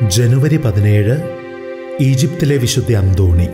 ജനുവരി പതിനേഴ് ഈജിപ്തിലെ വിശുദ്ധ അന്തോണി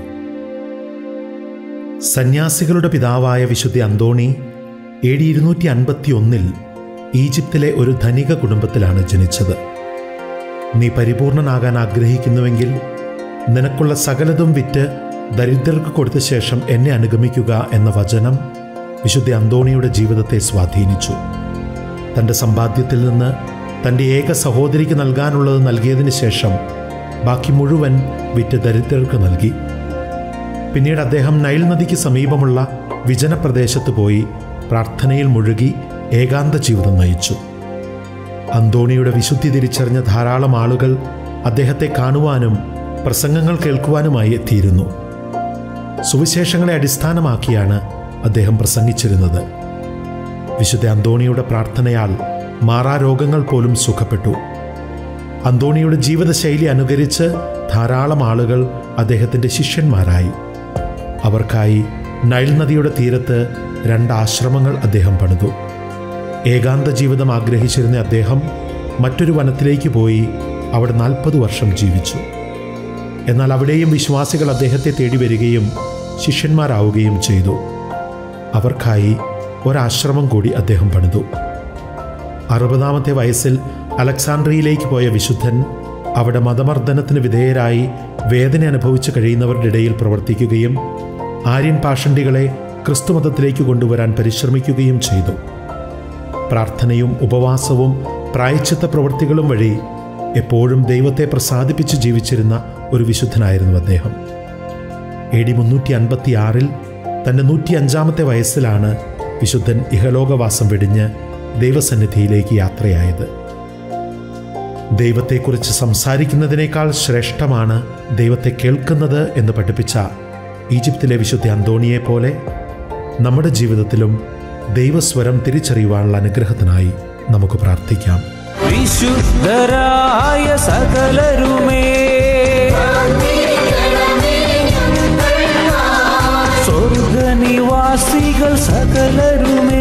സന്യാസികളുടെ പിതാവായ വിശുദ്ധ അന്തോണി എ ഡി ഇരുന്നൂറ്റി അൻപത്തി ഒന്നിൽ ഈജിപ്തിലെ ഒരു ധനിക കുടുംബത്തിലാണ് ജനിച്ചത് നീ പരിപൂർണനാകാൻ ആഗ്രഹിക്കുന്നുവെങ്കിൽ നിനക്കുള്ള സകലതും വിറ്റ് ദരിദ്രർക്ക് കൊടുത്ത ശേഷം എന്നെ അനുഗമിക്കുക എന്ന വചനം വിശുദ്ധ അന്തോണിയുടെ ജീവിതത്തെ സ്വാധീനിച്ചു തൻ്റെ സമ്പാദ്യത്തിൽ നിന്ന് തൻ്റെ ഏക സഹോദരിക്ക് നൽകാനുള്ളത് നൽകിയതിന് ശേഷം ബാക്കി മുഴുവൻ വിറ്റ് ദരിദ്രർക്ക് നൽകി പിന്നീട് അദ്ദേഹം നൈൽ നദിക്ക് സമീപമുള്ള വിജനപ്രദേശത്ത് പോയി പ്രാർത്ഥനയിൽ മുഴുകി ഏകാന്ത ജീവിതം നയിച്ചു അന്തോണിയുടെ വിശുദ്ധി തിരിച്ചറിഞ്ഞ ധാരാളം ആളുകൾ അദ്ദേഹത്തെ കാണുവാനും പ്രസംഗങ്ങൾ കേൾക്കുവാനുമായി എത്തിയിരുന്നു സുവിശേഷങ്ങളെ അടിസ്ഥാനമാക്കിയാണ് അദ്ദേഹം പ്രസംഗിച്ചിരുന്നത് വിശുദ്ധ അന്തോണിയുടെ പ്രാർത്ഥനയാൽ മാറാരോഗങ്ങൾ പോലും സുഖപ്പെട്ടു അന്തോണിയുടെ ജീവിതശൈലി അനുകരിച്ച് ധാരാളം ആളുകൾ അദ്ദേഹത്തിൻ്റെ ശിഷ്യന്മാരായി അവർക്കായി നൈൽ നദിയുടെ തീരത്ത് രണ്ട് ആശ്രമങ്ങൾ അദ്ദേഹം പണിതു ഏകാന്ത ജീവിതം ആഗ്രഹിച്ചിരുന്ന അദ്ദേഹം മറ്റൊരു വനത്തിലേക്ക് പോയി അവിടെ നാൽപ്പത് വർഷം ജീവിച്ചു എന്നാൽ അവിടെയും വിശ്വാസികൾ അദ്ദേഹത്തെ തേടി വരികയും ശിഷ്യന്മാരാവുകയും ചെയ്തു അവർക്കായി ഒരാശ്രമം കൂടി അദ്ദേഹം പണിതു അറുപതാമത്തെ വയസ്സിൽ അലക്സാണ്ട്രിയയിലേക്ക് പോയ വിശുദ്ധൻ അവിടെ മതമർദ്ദനത്തിന് വിധേയരായി വേദന അനുഭവിച്ചു കഴിയുന്നവരുടെ ഇടയിൽ പ്രവർത്തിക്കുകയും ആര്യൻ പാഷണ്ടികളെ ക്രിസ്തുമതത്തിലേക്ക് കൊണ്ടുവരാൻ പരിശ്രമിക്കുകയും ചെയ്തു പ്രാർത്ഥനയും ഉപവാസവും പ്രായച്ചിത്ത പ്രവൃത്തികളും വഴി എപ്പോഴും ദൈവത്തെ പ്രസാദിപ്പിച്ച് ജീവിച്ചിരുന്ന ഒരു വിശുദ്ധനായിരുന്നു അദ്ദേഹം എ ഡി മുന്നൂറ്റി അൻപത്തി ആറിൽ തൻ്റെ നൂറ്റി അഞ്ചാമത്തെ വയസ്സിലാണ് വിശുദ്ധൻ ഇഹലോകവാസം വെടിഞ്ഞ് ദൈവസന്നിധിയിലേക്ക് യാത്രയായത് ദൈവത്തെക്കുറിച്ച് സംസാരിക്കുന്നതിനേക്കാൾ ശ്രേഷ്ഠമാണ് ദൈവത്തെ കേൾക്കുന്നത് എന്ന് പഠിപ്പിച്ച ഈജിപ്തിലെ വിശുദ്ധ അന്തോണിയെ പോലെ നമ്മുടെ ജീവിതത്തിലും ദൈവസ്വരം തിരിച്ചറിയുവാനുള്ള അനുഗ്രഹത്തിനായി നമുക്ക് പ്രാർത്ഥിക്കാം വിശുദ്ധരായ സകലരുമേ സ്വർഗനിവാസികൾ സകലരുമേ